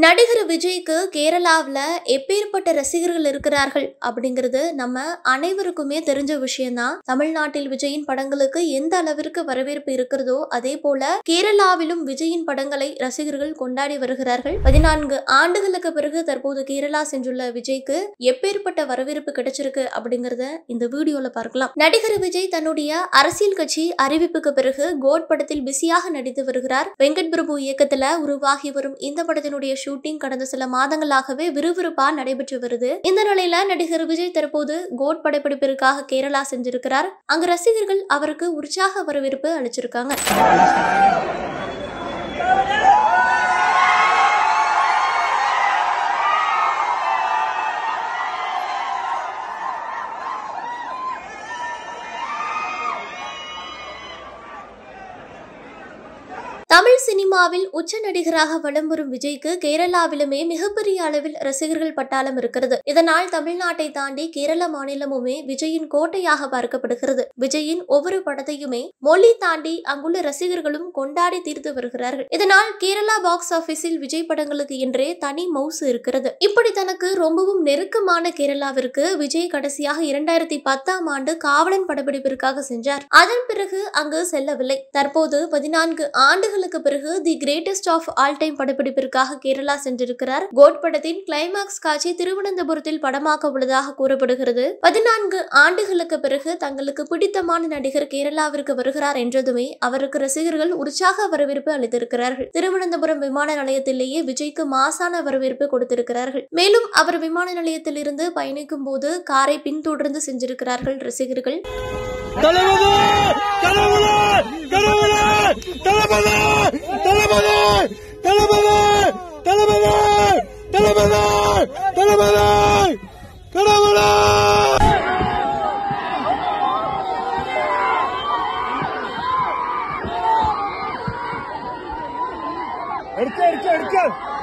நடிகர் விஜய்க்கு கேரளாவில் எப்பேற்பட்ட ரசிகர்கள் இருக்கிறார்கள் அப்படிங்கிறது நம்ம அனைவருக்குமே தெரிஞ்ச விஷயம்தான் தமிழ்நாட்டில் விஜயின் படங்களுக்கு எந்த அளவிற்கு வரவேற்பு இருக்கிறதோ அதே போல கேரளாவிலும் விஜயின் படங்களை ரசிகர்கள் கொண்டாடி வருகிறார்கள் பதினான்கு ஆண்டுகளுக்கு பிறகு தற்போது கேரளா சென்றுள்ள விஜய்க்கு எப்பேற்பட்ட வரவேற்பு கிடைச்சிருக்கு அப்படிங்கறத இந்த வீடியோல பார்க்கலாம் நடிகர் விஜய் தன்னுடைய அரசியல் கட்சி அறிவிப்புக்கு பிறகு கோட் படத்தில் பிஸியாக நடித்து வருகிறார் வெங்கட் பிரபு இயக்கத்துல உருவாகி வரும் இந்த படத்தினுடைய ஷூட்டிங் கடந்த சில மாதங்களாகவே விறுவிறுப்பா நடைபெற்று வருது இந்த நிலையில நடிகர் விஜய் தற்போது கோட் படப்பிடிப்பிற்காக கேரளா சென்றிருக்கிறார் அங்கு ரசிகர்கள் அவருக்கு உற்சாக வரவேற்பு அளிச்சிருக்காங்க தமிழ் சினிமாவில் உச்ச நடிகராக வலம் வரும் விஜய்க்கு கேரளாவிலுமே மிகப்பெரிய அளவில் ரசிகர்கள் பட்டாளம் இருக்கிறது இதனால் தமிழ்நாட்டை தாண்டி கேரள மாநிலமுமே விஜயின் கோட்டையாக பார்க்கப்படுகிறது விஜயின் ஒவ்வொரு படத்தையுமே மொழி தாண்டி அங்குள்ள ரசிகர்களும் கொண்டாடி தீர்த்து வருகிறார்கள் இதனால் கேரளா பாக்ஸ் ஆபீஸில் விஜய் படங்களுக்கு என்றே தனி மவுசு இருக்கிறது இப்படி தனக்கு ரொம்பவும் நெருக்கமான கேரளாவிற்கு விஜய் கடைசியாக இரண்டாயிரத்தி பத்தாம் ஆண்டு காவலன் படப்பிடிப்பிற்காக சென்றார் அதன் பிறகு அங்கு செல்லவில்லை தற்போது பதினான்கு ஆண்டுகளுக்கு பிறகு the greatest of all time படப்பிடிப்பிற்காக கேரளா சென்றிருக்கிறார் கோட் படத்தின் கிளைமாக்ஸ் காட்சி திருவனந்தபுரத்தில் படமாக்க உள்ளதாக கூறப்படுகிறது பதினான்கு ஆண்டுகளுக்கு பிறகு தங்களுக்கு பிடித்தமான நடிகர் கேரளாவிற்கு வருகிறார் என்றதுமே அவருக்கு ரசிகர்கள் உற்சாக வரவேற்பு அளித்திருக்கிறார்கள் திருவனந்தபுரம் விமான நிலையத்திலேயே விஜய்க்கு மாசான வரவேற்பு கொடுத்திருக்கிறார்கள் மேலும் அவர் விமான நிலையத்தில் இருந்து பயணிக்கும் போது காரை பின்தொடர்ந்து சென்றிருக்கிறார்கள் ரசிகர்கள் தளபதி தளபதி தளபதி தளபதி தளபதி தளபதி தளபதி தளபதி தளபதி தளபதி எடுக்க எடுக்க எடுக்க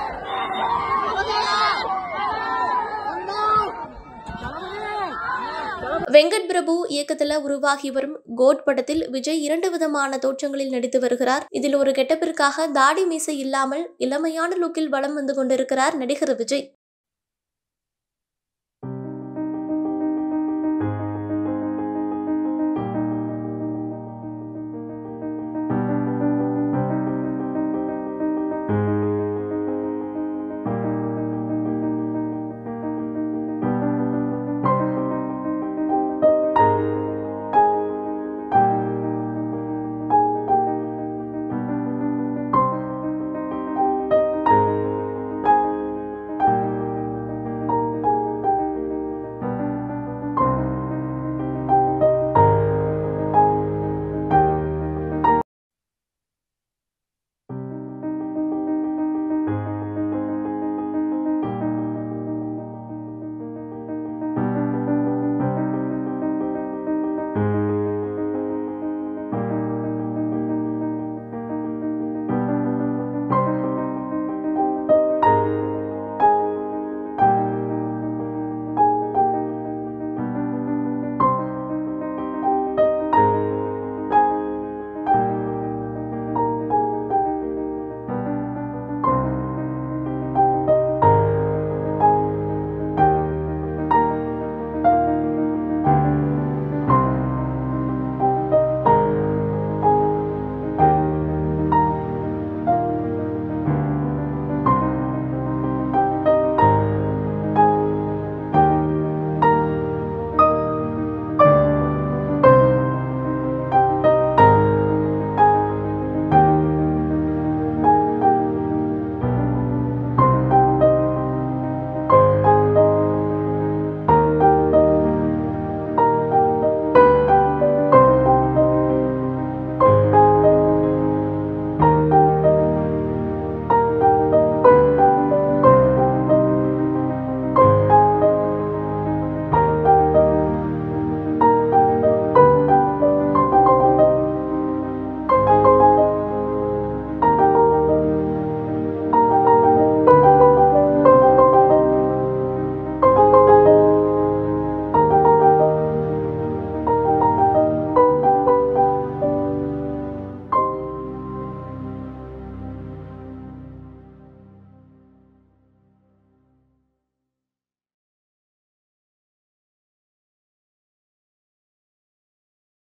வெங்கட் பிரபு இயக்கத்துல உருவாகி வரும் கோட் படத்தில் விஜய் இரண்டு விதமான தோற்றங்களில் நடித்து வருகிறார் இதில் ஒரு கெட்டப்பிற்காக தாடி மீசை இல்லாமல் இளமையான லுக்கில் வலம் வந்து கொண்டிருக்கிறார் நடிகர் விஜய்